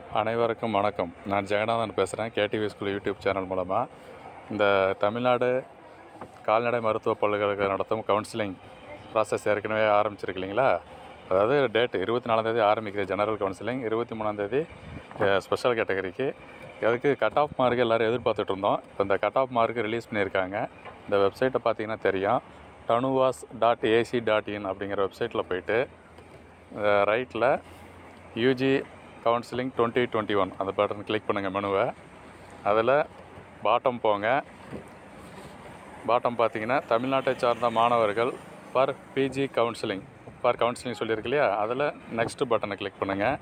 அனைவருக்கும் வணக்கம் நான் ஜெகநாதன் பேசுகிறேன் கேடிவி ஸ்கூல் யூடியூப் சேனல் மூலமாக இந்த தமிழ்நாடு கால்நடை மருத்துவ பல்கலைக்கழகம் நடத்தும் கவுன்சிலிங் ப்ராசஸ் ஏற்கனவே ஆரம்பிச்சிருக்கு இல்லைங்களா அதாவது டேட் இருபத்தி நாலாந்தேதி ஆரம்பிக்குது ஜெனரல் கவுன்சிலிங் இருபத்தி மூணாந்தேதி ஸ்பெஷல் கேட்டகரிக்கு அதுக்கு கட் ஆஃப் மார்க் எல்லோரும் எதிர்பார்த்துட்டு இருந்தோம் இப்போ இந்த கட் ஆஃப் மார்க் ரிலீஸ் பண்ணியிருக்காங்க இந்த வெப்சைட்டை பார்த்தீங்கன்னா தெரியும் தனுவாஸ் டாட் ஏசி டாட் இன் அப்படிங்கிற வெப்சைட்டில் போயிட்டு ரைட்டில் UG counselling twenty twenty one அந்த பட்டன் கிளிக் பண்ணுங்கள் மெனுவை அதில் பாட்டம் போங்க பாட்டம் பார்த்தீங்கன்னா தமிழ்நாட்டை சார்ந்த மாணவர்கள் for PG counselling for counselling சொல்லியிருக்கு இல்லையா அதில் நெக்ஸ்ட் பட்டனை கிளிக் பண்ணுங்கள்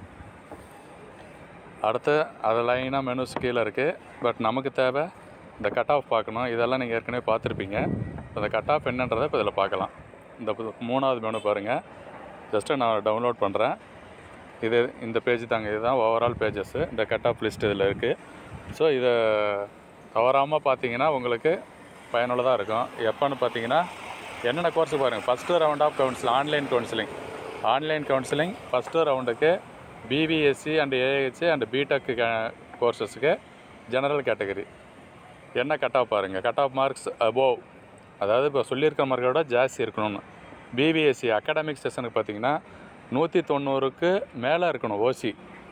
அடுத்து அது லைனாக மெனுஸ் கீழே இருக்குது பட் நமக்கு தேவை இந்த கட் ஆஃப் பார்க்கணும் இதெல்லாம் நீங்கள் ஏற்கனவே பார்த்துருப்பீங்க அந்த கட் ஆஃப் என்னன்றதை இப்போ இதில் பார்க்கலாம் இந்த பு- மூணாவது மெனு பாருங்கள் ஜஸ்ட்டு நான் டவுன்லோட் பண்ணுறேன் இது இந்த பேஜ் தாங்க இதுதான் ஓவரால் பேஜஸ்ஸு இந்த கட் ஆஃப் லிஸ்ட் இதில் இருக்குது ஸோ இதை தவறாமல் பார்த்தீங்கன்னா உங்களுக்கு பயனுள்ளதாக இருக்கும் எப்போன்னு பார்த்தீங்கன்னா என்னென்ன கோர்ஸ் பாருங்கள் first round of council online counselling online counselling first ரவுண்டுக்கு BPSC and AHC and BTech கோர்சஸுக்கு ஜெனரல் கேட்டகரி என்ன கட் ஆஃப் பாருங்கள் கட் ஆஃப் மார்க்ஸ் அபோவ் அதாவது இப்போ சொல்லியிருக்க மார்க்கை விட ஜாஸ்தி இருக்கணும்னு பிபிஎஸ்சி அகாடமிக் செஷனுக்கு பார்த்தீங்கன்னா நூற்றி தொண்ணூறுக்கு மேலே இருக்கணும் ஓசி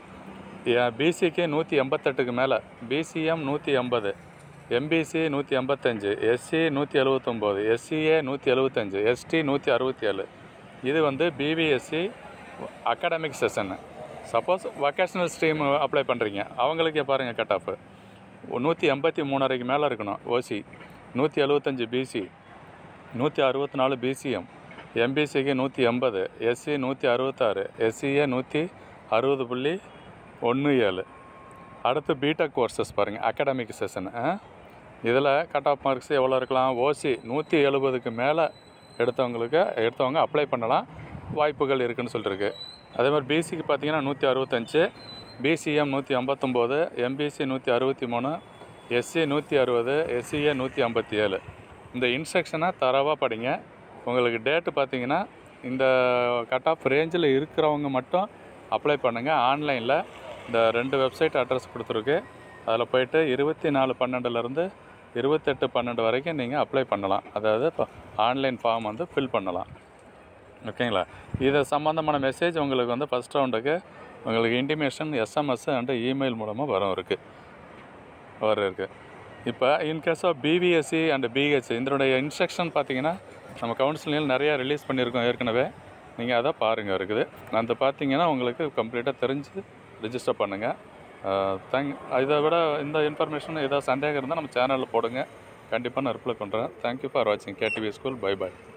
பிசிக்கு நூற்றி எண்பத்தெட்டுக்கு மேலே பிசிஎம் நூற்றி எண்பது எம்பிசி நூற்றி எண்பத்தஞ்சு எஸ்சி நூற்றி எழுவத்தொம்போது எஸ்சிஏ நூற்றி எழுவத்தஞ்சு எஸ்டி நூற்றி அறுபத்தி ஏழு இது வந்து BPSC academic session suppose vocational stream apply பண்ணுறீங்க அவங்களுக்கு பாருங்கள் கட் ஆஃப் நூற்றி எண்பத்தி மூணரைக்கு மேலே இருக்கணும் ஓசி நூற்றி எழுவத்தஞ்சு பிசி நூற்றி அறுபத்தி நாலு பிசிஎம் எம்பிசிக்கு நூற்றி எண்பது எஸ்சி நூற்றி அறுபத்தாறு எஸ்சிஏ நூற்றி அறுபது புள்ளி ஒன்று ஏழு அடுத்து பிடெக் கோர்சஸ் பாருங்கள் அகாடமிக் செஷன் இதில் கட் ஆஃப் மார்க்ஸ் எவ்வளோ இருக்கலாம் ஓசி நூற்றி எழுபதுக்கு மேலே எடுத்தவங்களுக்கு எடுத்தவங்க அப்ளை பண்ணலாம் வாய்ப்புகள் இருக்குன்னு சொல்லிருக்கு அதே மாதிரி பிசிக்கு பார்த்தீங்கன்னா நூற்றி அறுபத்தஞ்சு பிசிஎம் நூற்றி ஐம்பத்தொம்போது எம்பிசி நூற்றி அறுபத்தி மூணு எஸ்சி நூற்றி அறுபது எஸ்சிஏ நூற்றி ஐம்பத்தி ஏழு இந்த இன்ஸ்ட்ரக்ஷனை தரவாக படிங்க உங்களுக்கு டேட்டு பார்த்தீங்கன்னா இந்த கட் ஆஃப் ரேஞ்சில் இருக்கிறவங்க மட்டும் அப்ளை பண்ணுங்கள் ஆன்லைனில் இந்த ரெண்டு வெப்சைட் அட்ரஸ் கொடுத்துருக்கு அதில் போயிட்டு இருபத்தி நாலு பன்னெண்டுலேருந்து இருபத்தெட்டு பன்னெண்டு வரைக்கும் நீங்கள் அப்ளை பண்ணலாம் அதாவது இப்போ ஆன்லைன் ஃபார்ம் வந்து ஃபில் பண்ணலாம் ஓகேங்களா இது சம்மந்தமான மெசேஜ் உங்களுக்கு வந்து ஃபஸ்ட் ரவுண்டுக்கு உங்களுக்கு இன்டிமேஷன் எஸ்எம்எஸ் அண்டு இமெயில் மூலமாக வரும் இருக்குது வர இருக்குது இப்போ in case of BVSc and BH இதனுடைய இன்ஸ்ட்ரக்ஷன் பார்த்தீங்கன்னா நம்ம கவுன்சிலிங்கில் நிறையா ரிலீஸ் பண்ணியிருக்கோம் ஏற்கனவே நீங்கள் அதை பாருங்கள் இருக்குது அந்த பார்த்தீங்கன்னா உங்களுக்கு கம்ப்ளீட்டாக தெரிஞ்சு ரிஜிஸ்டர் பண்ணுங்கள் தேங்க் இதை விட இந்த இன்ஃபர்மேஷன் ஏதாவது சந்தேகம் இருந்தால் நம்ம சேனலில் போடுங்க கண்டிப்பாக நான் ரிப்ளை பண்ணுறேன் தேங்க்யூ ஃபார் வாட்சிங் கேடிவி ஸ்கூல் பை பை